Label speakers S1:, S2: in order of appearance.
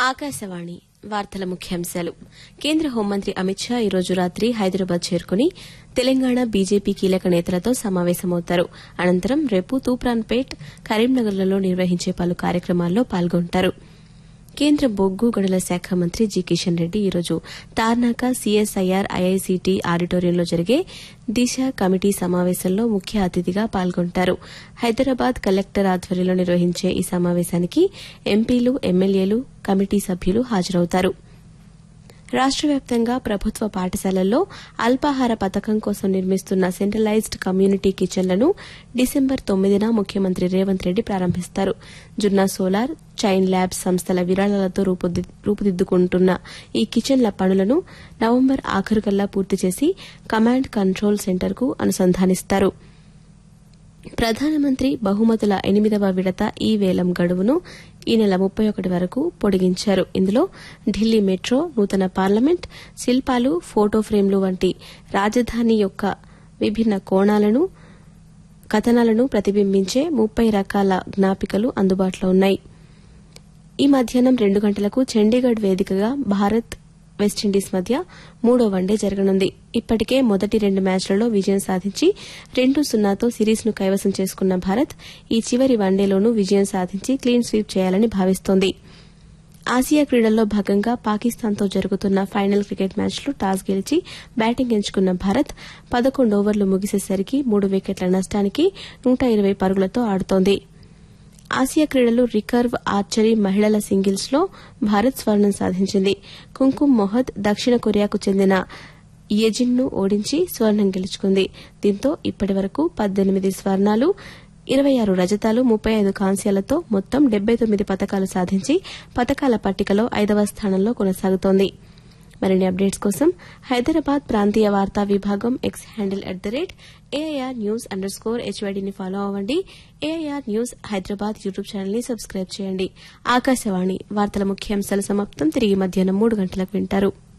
S1: ఆకాశవాణి వార్తల ముఖ్యాంశాలు కేంద్ర హోంమంత్రి అమిత్ షా ఈ రోజు రాత్రి హైదరాబాద్ చేరుకుని తెలంగాణ బీజేపీ కీలక నేతలతో సమావేశమవుతారు అనంతరం రేపు తూప్రాన్పేట్ కరీంనగర్లలో నిర్వహించే పలు కార్యక్రమాల్లో పాల్గొంటారు కేంద్ర బొగ్గు గనుల శాఖ మంత్రి జి కిషన్ రెడ్డి ఈరోజు తార్నాక సీఎస్ఐఆర్ ఐఐసిటి ఆడిటోరియంలో జరిగే దిశ కమిటీ సమావేశంలో ముఖ్య అతిథిగా పాల్గొంటారు హైదరాబాద్ కలెక్టర్ ఆధ్వర్యంలో నిర్వహించే ఈ సమావేశానికి ఎంపీలు ఎమ్మెల్యేలు కమిటీ సభ్యులు హాజరవుతారు రాష్ట వ్యాప్తంగా ప్రభుత్వ పాఠశాలల్లో అల్పాహార పథకం కోసం నిర్మిస్తున్న సెంట్రలైజ్డ్ కమ్యూనిటీ కిచెన్లను డిసెంబర్ తొమ్మిదిన ముఖ్యమంత్రి రేవంత్ రెడ్డి ప్రారంభిస్తారు జున్నా సోలార్ చైన్ ల్యాబ్స్ సంస్థల విరాళాలతో రూపుది- రూపుదిద్దుకుంటున్న ఈ కిచెన్ల పనులను నవంబర్ ఆఖరుకల్లా పూర్తి చేసి కమాండ్ కంట్రోల్ సెంటర్కు అనుసంధానిస్తారు ప్రధానమంత్రి బహుమతుల ఎనిమిదవ విడత ఈ వేలం గడువును ఈ నెల ముప్పై ఒకటి వరకు పొడిగించారు ఇందులో ఢిల్లీ మెట్రో నూతన పార్లమెంట్ శిల్పాలు ఫోటో ఫ్రేమ్లు వంటి రాజధాని యొక్క విభిన్న కోణాలను కథనాలను ప్రతిబింబించే ముప్పై రకాల జ్ఞాపికలు అందుబాటులో ఉన్నాయి ఈ మధ్యాహ్నం రెండు గంటలకు చండీగఢ్ వేదికగా భారత్ వెస్టిండీస్ మధ్య మూడో వన్డే జరగనుంది ఇప్పటికే మొదటి రెండు మ్యాచ్లలో విజయం సాధించి రెండు సున్నాతో సిరీస్ను కైవసం చేసుకున్న భారత్ ఈ చివరి వన్డేలోనూ విజయం సాధించి క్లీన్ స్వీప్ చేయాలని భావిస్తోంది ఆసియా క్రీడల్లో భాగంగా పాకిస్తాన్తో జరుగుతున్న ఫైనల్ క్రికెట్ మ్యాచ్లో టాస్ గెలిచి బ్యాటింగ్ ఎంచుకున్న భారత్ పదకొండు ఓవర్లు ముగిసేసరికి మూడు వికెట్ల నష్టానికి నూట ఇరవై పరుగులతో ఆడుతోంది ఆసియా క్రీడలు రికర్వ్ ఆర్చరీ మహిళల సింగిల్స్ లో భారత్ స్వర్ణం సాధించింది కుంకుమ్ మొహద్ దక్షిణ కొరియాకు చెందిన యజిన్ను ఓడించి స్వర్ణం గెలుచుకుంది దీంతో ఇప్పటి వరకు పద్దెనిమిది స్వర్ణాలు ఇరవై ఆరు రజతాలు ముప్పై ఐదు కాంస్యాలతో మొత్తం డెబ్బై తొమ్మిది పతకాలు సాధించి పతకాల పట్టికలో ఐదవ స్థానంలో కొనసాగుతోంది మరిన్ని అప్డేట్స్ కోసం హైదరాబాద్ ప్రాంతీయ వార్తా విభాగం X handle at the rate AIR news underscore స్కోర్ హెచ్వైడీని ఫాలో అవ్వండి AIR news Hyderabad YouTube channel ని సబ్స్క్రైబ్ చేయండి ఆకాశవాణి వార్తల ముఖ్యాంశాలు సమాప్తం తిరిగి మధ్యాహ్నం మూడు గంటలకు వింటారు